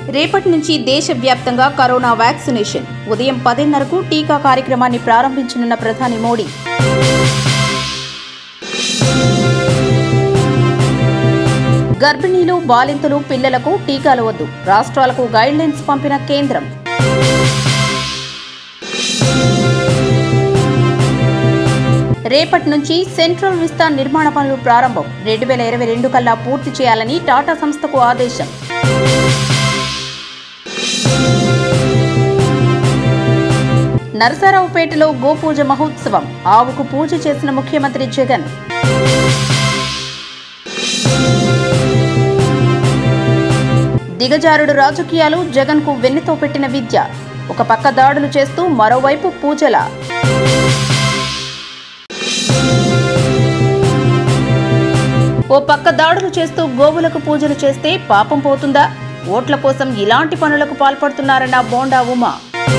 రేపటి నుంచి దేశవ్యాప్తంగా కరోనా వ్యాక్సినేషన్ ఉదయం పదిన్నరకు టీకా కార్యక్రమాన్ని ప్రారంభించనున్న ప్రధాని మోడీ గర్భిణీలు బాలింతలు పిల్లలకు టీకాలు వద్దు రాష్ట్రాలకు గైడ్లైన్స్ పంపిన కేంద్రం రేపటి నుంచి సెంట్రల్ విస్తా నిర్మాణ పనులు ప్రారంభం రెండు వేల ఇరవై రెండు కల్లా పూర్తి చేయాలని టాటా సంస్థకు ఆదేశం నరసరావుపేటలో గోపూజ మహోత్సవం ఆవుకు పూజ చేసిన ముఖ్యమంత్రి జగన్ దిగజారుడు రాజకీయాలు జగన్కు వెన్నెతో పెట్టిన విద్య ఒక పక్క దాడులు చేస్తూ మరోవైపు పూజల ఓ పక్క దాడులు చేస్తూ గోవులకు పూజలు చేస్తే పాపం పోతుందా ఓట్ల కోసం ఇలాంటి పనులకు పాల్పడుతున్నారన్న బోండా ఉమా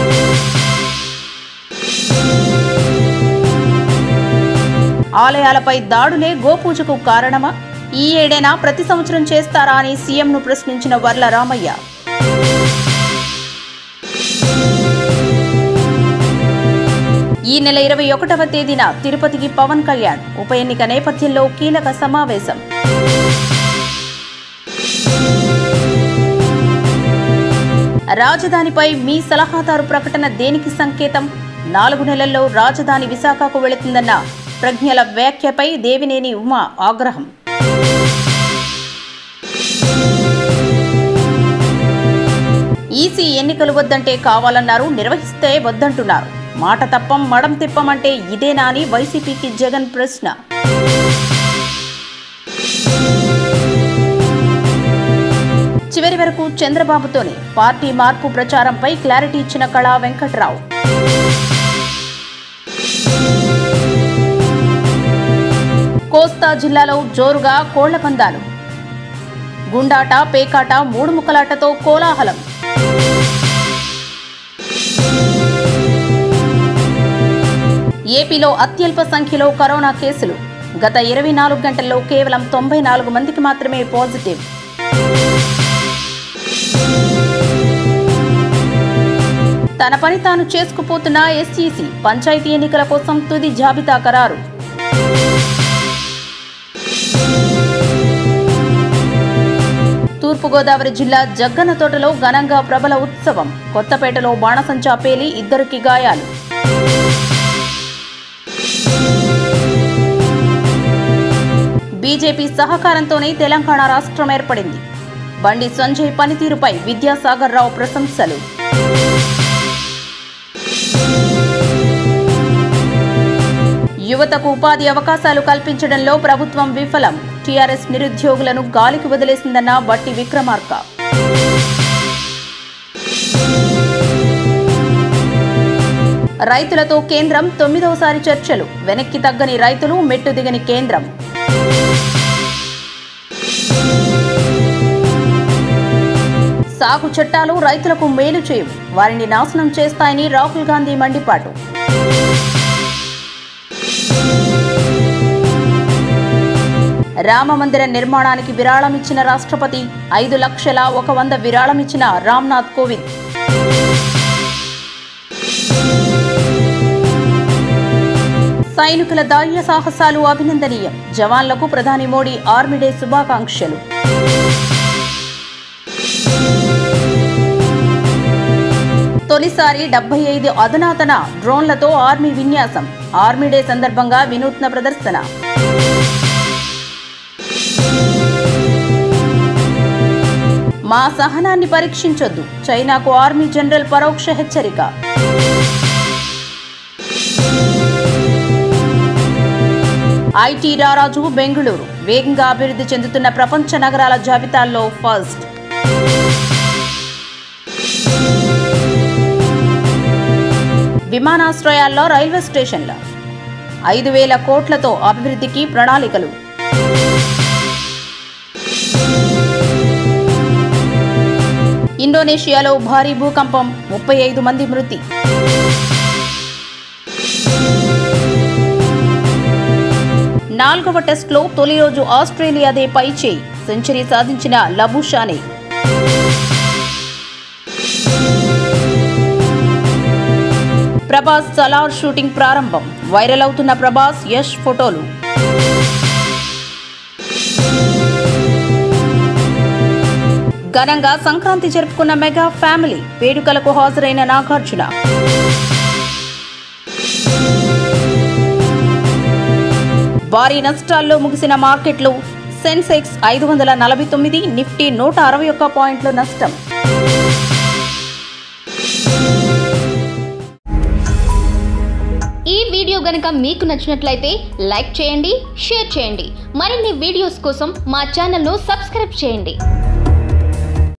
ఆలయాలపై దాడులే గోపూజకు కారణమా ఈ ఏడైనా ప్రతి సంవత్సరం చేస్తారా అని సీఎంను ప్రశ్నించిన వర్ల రామయ్య ఈ నెల ఇరవై ఒకటవ తేదీన తిరుపతికి పవన్ కళ్యాణ్ ఉప ఎన్నిక నేపథ్యంలో కీలక సమావేశం రాజధానిపై మీ సలహాదారు ప్రకటన దేనికి సంకేతం నాలుగు నెలల్లో రాజధాని విశాఖకు వెళుతుందన్న ప్రజ్ఞల వ్యాఖ్యపై దేవినేని ఉమా ఆగ్రహం ఈసీ ఎన్నికలు వద్దంటే కావాలన్నారు నిర్వహిస్తే వద్దంటున్నారు మాట తప్పం మడం తిప్పమంటే ఇదేనా అని వైసీపీకి జగన్ ప్రశ్న చివరి వరకు చంద్రబాబుతోనే పార్టీ మార్పు ప్రచారంపై క్లారిటీ ఇచ్చిన కళా వెంకట్రావు కోస్తా జిల్లాలో జోరుగా కోళ్ల పందాలు గుండాట పేకాట మూడు ముక్కలాటతో కోలాహలం ఏపీలో అత్యల్ప సంఖ్యలో కరోనా కేసులు గత ఇరవై నాలుగు గంటల్లో కేవలం తొంభై నాలుగు మందికి మాత్రమే పాజిటివ్ తన పని తాను చేసుకుపోతున్న ఎస్ఈసి పంచాయతీ ఎన్నికల కోసం తుది జాబితా ఖరారు తూర్పుగోదావరి జిల్లా జగ్గన తోటలో ఘనంగా ప్రబల ఉత్సవం కొత్తపేటలో బాణసంచా పేలి ఇద్దరికి గాయాలు బీజేపీ సహకారంతోనే తెలంగాణ రాష్ట్రం ఏర్పడింది బండి సంజయ్ పనితీరుపై విద్యాసాగర్ రావు ప్రశంసలు యువతకు ఉపాధి అవకాశాలు కల్పించడంలో ప్రభుత్వం విఫలం టీఆర్ఎస్ నిరుద్యోగులను గాలికి వదిలేసిందన్న బట్టి విక్రమార్క రైతులతో కేంద్రం తొమ్మిదవసారి చర్చలు వెనక్కి తగ్గని రైతులు మెట్టు దిగని కేంద్రం సాగు చట్టాలు రైతులకు మేలు చేయవు వారిని నాశనం చేస్తాయని రాహుల్ గాంధీ మండిపాటు రామమందిర నిర్మాణానికి విరాళం ఇచ్చిన రాష్ట్రపతి ఐదు లక్షల ఒక వంద విరాళం ఇచ్చిన రామ్నాథ్ కోవింద్ సైనికుల ధైర్య సాహసాలు అభినందనీయం జవాన్లకు ప్రధాని మోడీ ఆర్మీ డే శుభాకాంక్షలు తొలిసారి డెబ్బై ఐదు అధునాతన డ్రోన్లతో ఆర్మీ విన్యాసం ఆర్మీ డే సందర్భంగా వినూత్న ప్రదర్శన మా సహనాన్ని పరీక్షించొద్దు చైనాకు ఆర్మీ జనరల్ పరోక్ష హెచ్చరిక ఐటీ రారాజు బెంగళూరు వేగంగా అభివృద్ధి చెందుతున్న ప్రపంచ నగరాల జాబితాల్లో ఫస్ట్ విమానాశ్రయాల్లో రైల్వే స్టేషన్ల ఐదు వేల కోట్లతో అభివృద్ధికి ప్రణాళికలు ఇండోనేషియాలో భారీ భూకంపం ముప్పై ఐదు మంది మృతి నాలుగవ టెస్ట్లో తొలి రోజు ఆస్ట్రేలియాదే పై చేయి సెంచరీ సాధించిన లబుషానే ప్రభాస్ సలార్ షూటింగ్ ప్రారంభం వైరల్ అవుతున్న ప్రభాస్ యష్ ఫోటోలు ఘనంగా సంక్రాంతి జరుపుకున్న మెగా ఫ్యామిలీ వేడుకలకు హాజరైన నాగార్జున భారీ నష్టాల్లో ముగిసిన మార్కెట్లు సెన్సెక్స్ ఐదు వందల నలభై తొమ్మిది నిఫ్టీ నూట అరవై ఒక్క పాయింట్ల నష్టం ఈ వీడియో గనుక మీకు నచ్చినట్లయితే లైక్ చేయండి షేర్ చేయండి మరిన్ని వీడియోస్ కోసం మా ఛానల్ను సబ్స్క్రైబ్ చేయండి